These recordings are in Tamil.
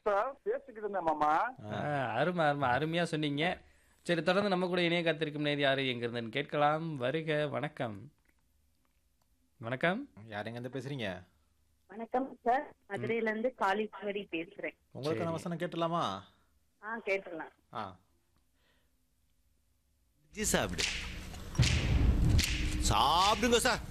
இப்ப பேசிக்கிட்டு இருந்தேன் மாமா ஆ, அருமை அருமை அருமையா சொன்னீங்க சரி தொடர்ந்து நம்ம கூட இணைய காத்திருக்கும் நேர் யாரு எங்க இருந்துன்னு கேட்கலாம் வருக வணக்கம் வணக்கம் யார் எங்கேருந்து பேசுறீங்க வணக்கம் சார் மதுரையில இருந்து காளீஸ்வரி பேசுறேன் உங்களுக்கு வசனம் கேட்டலாமா ஆ கேட்டுடலாம் ஆ பஜ்ஜி சாப்பிடு சாப்பிடுங்க சார்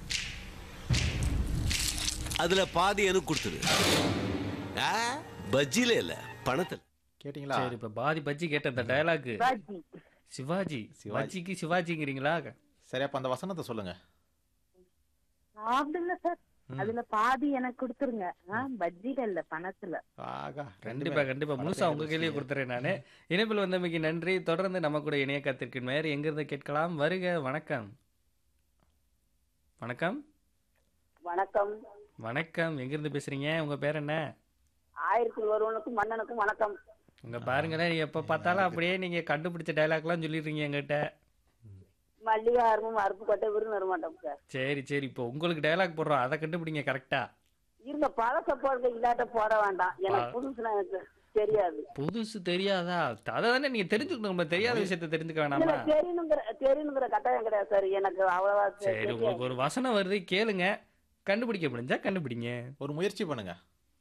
அதுல பாதி எனக்கு கொடுத்துரு ஆ, பஜ்ஜில இல்ல பணத்துல கேட்டிங்களா சரி இப்ப பாதி பஜ்ஜி கேட்ட அந்த டயலாக் சிவாஜி சிவாஜி சிவாஜி. பஜ்ஜிக்கு சிவாஜிங்கிறீங்களா சரி அப்ப அந்த வசனத்தை சொல்லுங்க சாப்பிடுங்க சார் அதுல பாதி எனக்கு கொடுத்துருங்க ஆ, பஜ்ஜில இல்ல பணத்துல ஆகா கண்டிப்பா கண்டிப்பா முழுசா உங்க கையிலேயே கொடுத்துறேன் நானு இணைப்பில் வந்தமைக்கு நன்றி தொடர்ந்து நம்ம கூட இணைய காத்திருக்கும் நேர் எங்க இருந்து கேட்கலாம் வருக வணக்கம் வணக்கம் வணக்கம் வணக்கம் எங்க இருந்து பேசுறீங்க உங்க பேர் என்ன ஆயிரத்தி ஒருவனுக்கும் மன்னனுக்கும் வணக்கம் உங்க பாருங்களேன் எப்ப பார்த்தாலும் அப்படியே நீங்க கண்டுபிடிச்ச டைலாக்லாம் சொல்லிடுறீங்க எங்கிட்ட மல்லிகை அருமும் அருப்பு கொட்டை விருந்து வர மாட்டோம் சார் சரி சரி இப்போ உங்களுக்கு டைலாக் போடுறோம் அதை கண்டுபிடிங்க கரெக்டா இருங்க பழச போடுங்க இல்லாட்ட போட வேண்டாம் எனக்கு புதுசுல எனக்கு தெரியாது புதுசு தெரியாதா அதை தானே நீங்க தெரிஞ்சுக்கணும் நம்ம தெரியாத விஷயத்த தெரிஞ்சுக்க வேணாமா இல்ல தெரியணுங்கிற தெரியணுங்கிற கட்டாயம் கிடையாது சார் எனக்கு அவ்வளவா தெ- சரி தெரியாது. உங்களுக்கு ஒரு வசனம் வருது கேளுங்க கண்டுபிடிக்க முடிஞ்சா கண்டுபிடிங்க ஒரு முயற்சி பண்ணுங்க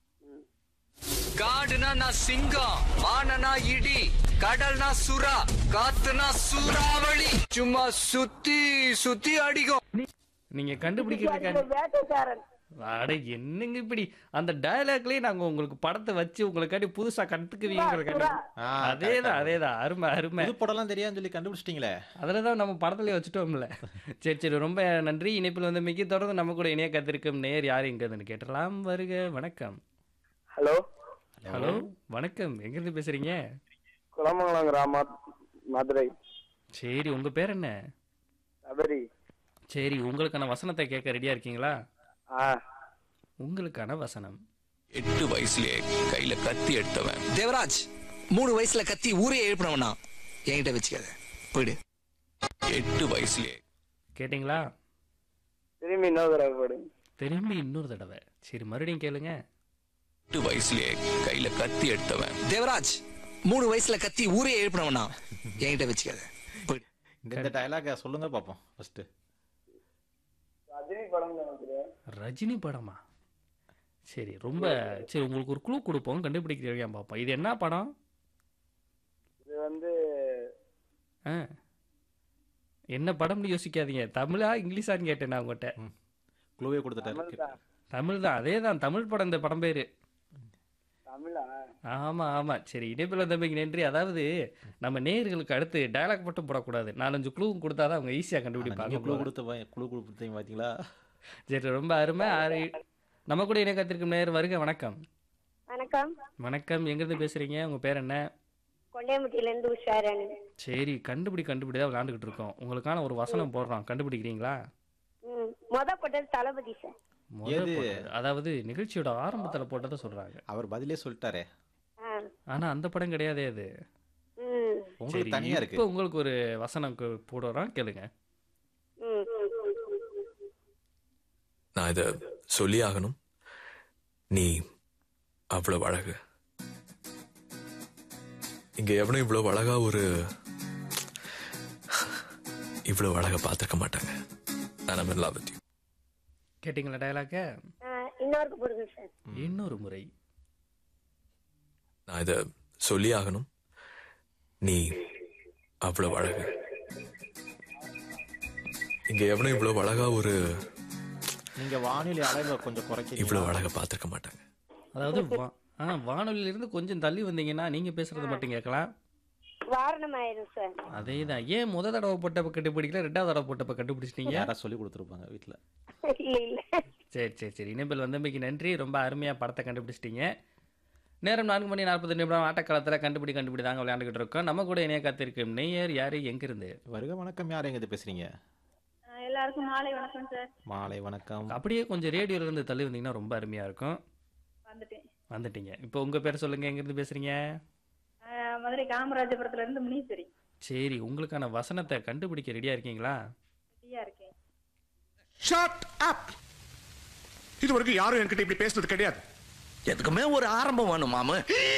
காடுனா நான் சிங்கம் வானனா இடி கடல்னா சுறா காத்துனா சூறாவளி சும்மா சுத்தி சுத்தி அடிக்கும் நீங்க அது கண்டுபிடிக்கிறதுக்கான வேட்டைக்காரன் அட என்னங்க இப்படி அந்த டயலாக்லயே நாங்க உங்களுக்கு படத்தை வச்சு உங்களுக்காண்டி புதுசா கத்துக்குவீங்க ஆ, அதேதான் அதேதான் அருமை அருமை புது படம்லாம் தெரியாதுன்னு சொல்லி கண்டுபிடிச்சிட்டீங்களே அதில் தான் நம்ம படத்துலயே வச்சுட்டோம்ல சரி சரி ரொம்ப நன்றி இணைப்பில் வந்து மிக்கி தொடர்ந்து நம்ம கூட இணைய கத்திருக்கும் நேர் யார் எங்கிறதுன்னு கேட்டலாம் வருக வணக்கம் ஹலோ ஹலோ வணக்கம் எங்கிருந்து பேசுறீங்க குளமங்கலம் கிராம மதுரை சரி உங்க பேர் என்ன சபரி சரி உங்களுக்கான வசனத்தை கேட்க ரெடியா இருக்கீங்களா ஆ உங்களுக்கான வசனம் எட்டு வயசுலயே கையில கத்தி எடுத்தவன் தேவராஜ் மூணு வயசுல கத்தி ஊரே எழுப்பினவனா என்கிட்ட வச்சுக்காத போயிடு எட்டு வயசுலயே கேட்டிங்களா திரும்பி இன்னொரு தடவை போடு திரும்பி இன்னொரு தடவை சரி மறுபடியும் கேளுங்க எட்டு வயசுலயே கையில கத்தி எடுத்தவன் தேவராஜ் மூணு வயசுல கத்தி ஊரே எழுப்பினவனா என்கிட்ட வச்சுக்காத போயிடு இந்த இந்த டயலாக சொல்லுங்க பார்ப்போம் ஃபர்ஸ்ட் ரஜினி படம் நினைக்கிறேன் ரஜினி படமா சரி ரொம்ப சரி உங்களுக்கு ஒரு குழு கொடுப்போம் கண்டுபிடிக்கிறீங்க பார்ப்போம் இது என்ன படம் இது வந்து ஆ என்ன படம்னு யோசிக்காதீங்க தமிழா இங்கிலீஷான்னு கேட்டேன் நான் உங்கள்கிட்ட க்ளூவே கொடுத்துட்டாரு தமிழ் தான் அதே தான் தமிழ் படம் இந்த படம் பேர் தமிழா ஆமா ஆமா சரி இணைப்பில் தம்பிக்கு நன்றி அதாவது நம்ம நேயர்களுக்கு அடுத்து டயலாக் மட்டும் போடக்கூடாது நாலஞ்சு குழு கொடுத்தாதான் அவங்க ஈஸியாக நீங்க கண்டுபிடிப்பாங்க க்ளூ கொடுத்து பா- க்ளூ கொடுத்தீங்க பாத்தீங்களா சரி ரொம்ப அருமை ஆறு நம்ம கூட இணை கத்திருக்கும் நேர் வருக வணக்கம் வணக்கம் வணக்கம் எங்கிருந்து பேசுறீங்க உங்க பேர் என்ன கொண்டையம்பட்டியில இருந்து உஷாரன் சரி கண்டுபிடி கண்டுபிடி தான் விளையாண்டுக்கிட்டு இருக்கோம் உங்களுக்கான ஒரு வசனம் போடுறோம் கண்டுபிடிக்கிறீங்களா ம் முத போட்டது தளபதி சார் முதல் எது? போட்டது. அதாவது நிகழ்ச்சியோட ஆரம்பத்துல போட்டதை சொல்றாங்க அவர் பதிலே சொல்லிட்டாரே ஆ ஆனா அந்த படம் கிடையாதே அது ம் உங்களுக்கு தனியா இருக்கு இப்போ உங்களுக்கு ஒரு வசனம் கு- போடுறோம் கேளுங்க ம் நான் இத சொல்லி ஆகணும் நீ அவ்வளவு அழகு இங்க எவனும் இவ்வளவு அழகா ஒரு இவ்வளவு அழகா பார்த்திருக்க மாட்டாங்க நான் லவ் வித் யூ கேட்டிங்களா டயலாக்க ஆ, இன்னொருக்கு போடுங்க சார் இன்னொரு முறை நான் இத சொல்லி ஆகணும் நீ அவ்வளவு அழகு இங்க எவனும் இவ்வளவு அழகா ஒரு நீங்க வானிலை அளவை கொஞ்சம் குறைக்கிறீங்க இவ்வளவு அழகா பார்த்திருக்க மாட்டாங்க அதாவது வா- ஆ வானொலியில இருந்து கொஞ்சம் தள்ளி வந்தீங்கன்னா நீங்க பேசுறது மட்டும் கேட்கலாம் வாரணம் ஆயிரும் சார் அதே தான் ஏன் முத தடவை போட்டப்ப கண்டுபிடிக்கல ரெண்டாவது தடவை போட்டப்ப கண்டுபிடிச்சிட்டீங்க யாரா சொல்லி கொடுத்துருப்பாங்க வீட்டுல இல்ல இல்ல சரி சரி சரி இணைப்பில் வந்தமைக்கு நன்றி ரொம்ப அருமையாக படத்தை கண்டுபிடிச்சிட்டீங்க நேரம் நான்கு மணி நாற்பது நிமிடம் ஆட்டக்காலத்தில் கண்டுபிடி கண்டுபிடி தாங்க விளையாண்டுக்கிட்டு இருக்கோம் நம்ம கூட இணைய காத்திருக்கும் நெய்யர் யாரு எங்கிருந்து வருக வணக்கம் யார் எங்க பேசுறீங்க எல்லாருக்கும் மாலை வணக்கம் சார் மாலை வணக்கம் அப்படியே கொஞ்சம் ரேடியோல இருந்து தள்ளி வந்தீங்கன்னா ரொம்ப அருமையா இருக்கும் வந்துட்டேன் வந்துட்டீங்க இப்போ உங்க பேர் சொல்லுங்க எங்கிருந்து பேசுறீங்க மதுரை காமராஜபுரத்துல இருந்து முனீஸ்வரி சரி உங்களுக்கான வசனத்தை கண்டுபிடிக்க ரெடியா இருக்கீங்களா ஃப்ரீயா இருக்கேன் ஷட் அப் இது வரைக்கும் யாரும் என்கிட்ட இப்படி பேசுனது கிடையாது எதுக்குமே ஒரு ஆரம்பம் வேணும் மாமு